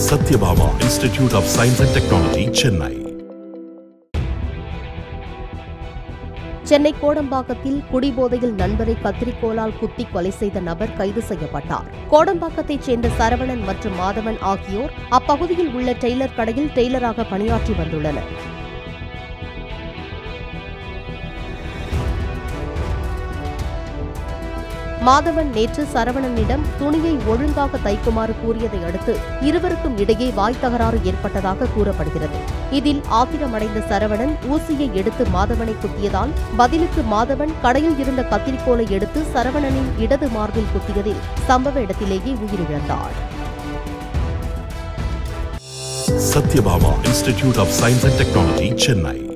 Satyabhama institute of science and technology Chennai Chennai கோடம்பாக்கத்தில் குடிபோதையில் நண்பரை கத்திரிக்கோலால் குத்தி கொலை செய்த நபர் கைது செய்யப்பட்டார் கோடம்பாக்கத்தைச் சேர்ந்த சரவணன் மற்றும் மாதவன் ஆகியோர் அப்பகுதியில் உள்ள டெய்லர் கடையில் டெய்லராக பணியாற்றி வந்துள்ளனர் மாதவன் நேற்று சரவணனிடம் துணியை ஒழுங்காக தைக்குமாறு கூறியதை அடுத்து இருவருக்கும் இடையே வாய் தகராறு ஏற்பட்டதாக கூறப்படுகிறது இதில் ஆத்திரமடைந்த சரவணன் ஊசியை எடுத்து மாதவனை குத்தியதால் பதிலுக்கு மாதவன் கடையில் இருந்த கத்திரிக்கோலை எடுத்து சரவணனின் இடது மார்பில் குத்தியதில் சம்பவ இடத்திலேயே உயிரிழந்தார் Sathyabama institute of science and technology Chennai